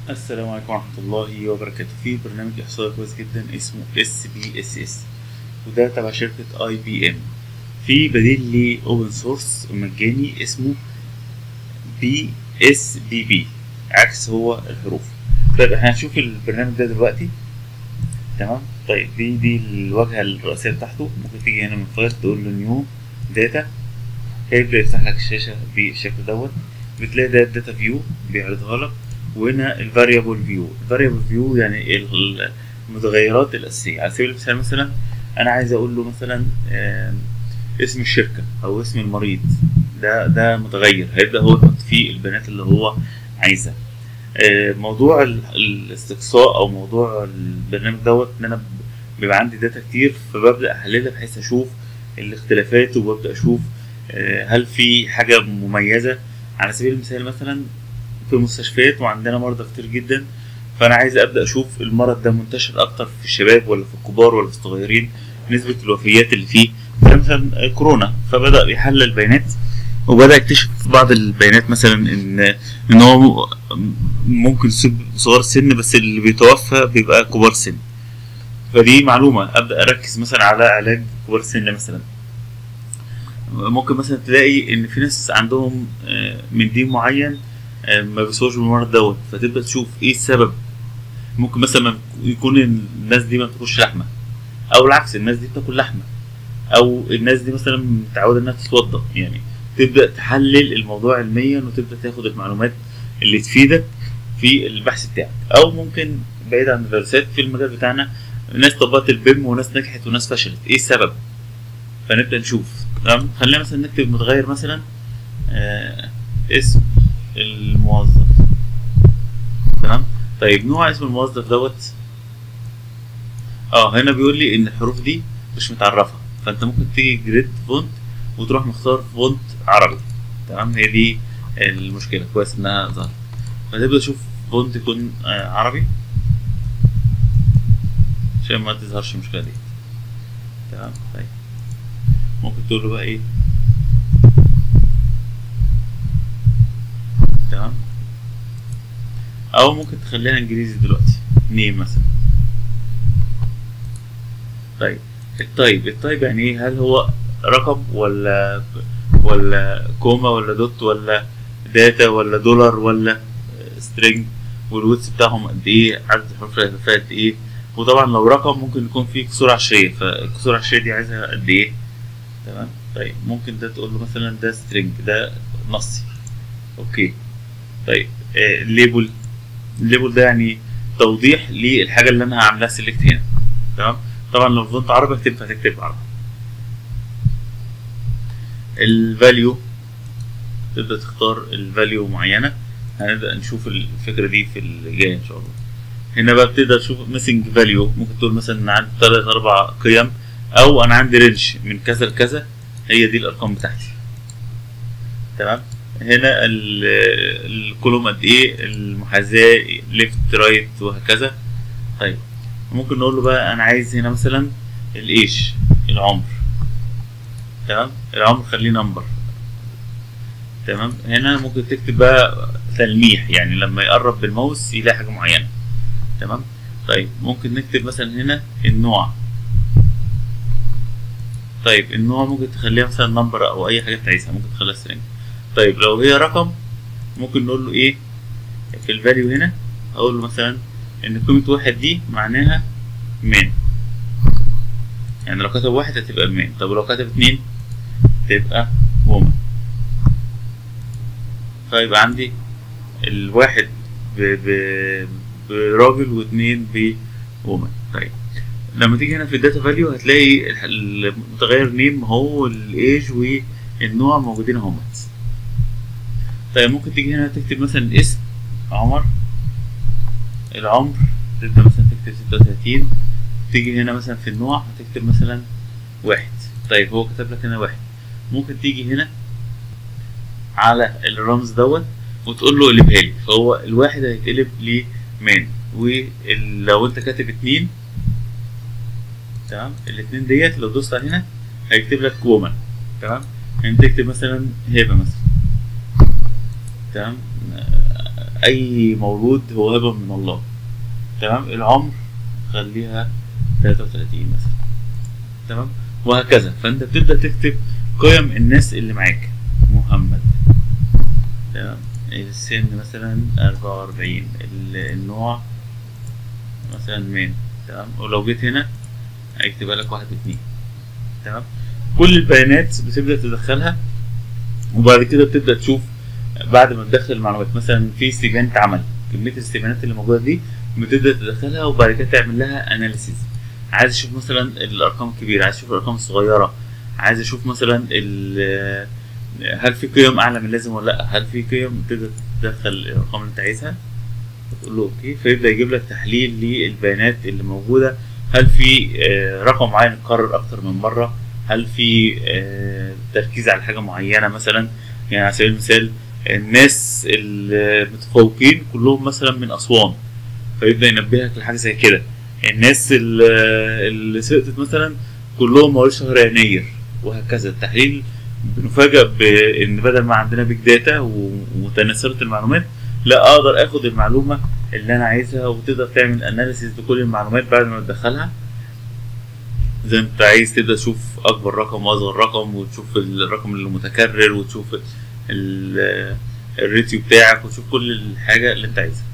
السلام عليكم ورحمة الله وبركاته في برنامج إحصائي كويس جدا اسمه اس بي اس اس وده تبع شركة اي بي ام في بديل ليه اوبن سورس مجاني اسمه بي اس بي بي عكس هو الحروف طيب احنا هنشوف البرنامج ده دلوقتي تمام طيب دي دي الواجهة الرئيسية بتاعته ممكن تيجي هنا من فايل تقول له نيو داتا هيبدأ يفتح لك الشاشة بالشكل دوت بتلاقي ده الداتا فيو بيعرضها لك وهنا الفاريبل فيو الفاريبل فيو يعني ال- المتغيرات الاساسيه على سبيل المثال مثلا انا عايز اقول له مثلا آم، اسم الشركه او اسم المريض ده ده متغير هيبدا هو يحط فيه البيانات اللي هو عايزها آه، موضوع ال- الاستقصاء او موضوع البرنامج دوت ان انا ب- بيبقى عندي داتا كتير فببدا احللها بحيث اشوف الاختلافات وببدا اشوف آه، هل في حاجه مميزه على سبيل المثال مثلا في مستشفيات وعندنا مرضى كتير جدا فانا عايز ابدا اشوف المرض ده منتشر اكتر في الشباب ولا في الكبار ولا في الصغيرين نسبه الوفيات اللي فيه زي مثلا كورونا فبدا يحلل البيانات وبدا يكتشف بعض البيانات مثلا ان ان هو ممكن يصيب صغار السن بس اللي بيتوفى بيبقى كبار سن فدي معلومه ابدا اركز مثلا على علاج كبار السن مثلا ممكن مثلا تلاقي ان في ناس عندهم آه، من دين معين آه، ما بيصابوش بالمرض دوت فتبدا تشوف ايه السبب ممكن مثلا ما يكون الناس دي ما بتاكلش لحمه او العكس الناس دي بتاكل لحمه او الناس دي مثلا متعوده انها تتوضا يعني تبدا تحلل الموضوع علميا وتبدا تاخد المعلومات اللي تفيدك في البحث بتاعك او ممكن بعيد عن الفيروسات في المجال بتاعنا ناس طبقت البيم وناس نجحت وناس فشلت ايه السبب فنبدا نشوف تمام خلينا مثلا نكتب متغير مثلا آه اسم الموظف تمام طيب نوع اسم الموظف دوت اه هنا بيقول لي ان الحروف دي مش متعرفه فانت ممكن تيجي جريد فونت وتروح مختار فونت عربي تمام هي دي المشكله كويس انها ظهرت فتبدا تشوف فونت يكون آه عربي عشان ما تظهرش المشكله دي تمام طيب ممكن تقول له بقى ايه تمام او ممكن تخليها انجليزي دلوقتي نيم مثلا طيب التايب التايب يعني ايه هل هو رقم ولا ولا كوما ولا دوت ولا داتا ولا دولار ولا سترينج والويتس بتاعهم قد ايه عدد الحروف اللي فيها قد ايه وطبعا لو رقم ممكن يكون فيه كسور عشرية فالكسور العشرية دي عايزها قد ايه تمام طيب ممكن ده تقول له مثلا ده سترينج ده نصي اوكي طيب آه الليبل الليبل ده يعني توضيح للحاجه اللي انا هعملها سيلكت هنا تمام طبعا لو فضلت عربي هتكتب هتكتب عربي الفاليو تبدا تختار الفاليو معينه هنبدا نشوف الفكره دي في اللي جاي ان شاء الله هنا بقى بتقدر تشوف ميسنج فاليو ممكن تقول مثلا ان عندي ثلاث اربع قيم او انا عندي رينج من كذا لكذا هي دي الارقام بتاعتي تمام هنا ال- الكولوم قد ايه المحاذاه ليفت رايت وهكذا طيب ممكن نقول له بقى انا عايز هنا مثلا الايش العمر تمام العمر خليه نمبر تمام هنا ممكن تكتب بقى تلميح يعني لما يقرب بالماوس يلاقي حاجه معينه تمام طيب ممكن نكتب مثلا هنا النوع طيب النوع ممكن تخليها مثلا نمبر او اي حاجه انت عايزها ممكن تخليها string طيب لو هي رقم ممكن نقول له ايه في الفاليو هنا اقول له مثلا ان قيمة واحد دي معناها من يعني لو كتب واحد هتبقى من طب لو كتب اتنين تبقى وومن فيبقى عندي الواحد ب... ب... براجل واتنين بومن طيب لما تيجي هنا في الداتا فاليو هتلاقي الح- المتغير نيم هو الايج والنوع موجودين اهمت طيب ممكن تيجي هنا تكتب مثلا اسم عمر العمر تبدأ مثلا تكتب ستة وتلاتين تيجي هنا مثلا في النوع هتكتب مثلا واحد طيب هو كتب لك هنا واحد ممكن تيجي هنا على الرمز دوت وتقول له قلبها لي فهو الواحد هيتقلب لمان ولو انت كاتب اتنين تمام الاتنين ديت لو دوست على هنا هيكتب لك وومن تمام يعني تكتب مثلا هبه مثلا تمام اي مولود هو هبه من الله تمام العمر خليها 33 مثلا تمام وهكذا فانت بتبدا تكتب قيم الناس اللي معاك محمد تمام السن مثلا 44 ال- النوع مثلا مين تمام ولو جيت هنا هيكتبها لك واحد اتنين تمام كل البيانات بتبدا تدخلها وبعد كده بتبدا تشوف بعد ما تدخل المعلومات مثلا في استبيان اتعمل كميه الاستبيانات اللي موجوده دي بتبدا تدخلها وبعد كده تعمل لها اناليسيز عايز اشوف مثلا الارقام الكبيره عايز اشوف الارقام الصغيره عايز اشوف مثلا ال- هل في قيم اعلى من اللازم ولا لا هل في قيم تقدر تدخل الارقام اللي انت عايزها وتقول له اوكي فيبدا يجيب لك تحليل للبيانات اللي موجوده هل في آه، رقم معين اتكرر اكتر من مره هل في آه، تركيز على حاجه معينه مثلا يعني على سبيل المثال الناس المتفوقين كلهم مثلا من اسوان فيبدا ينبهك لحاجه زي كده الناس اللي اللي سقطت مثلا كلهم مواليد شهر يناير وهكذا التحليل بنفاجئ بان بدل ما عندنا بيج داتا ومتناثره المعلومات لا اقدر اخد المعلومه اللي انا عايزها وتقدر تعمل اناليسيس لكل المعلومات بعد ما تدخلها زي ما انت عايز تبدا تشوف اكبر رقم واصغر رقم وتشوف الرقم اللي متكرر وتشوف ال- الريتيو بتاعك وتشوف كل الحاجه اللي انت عايزها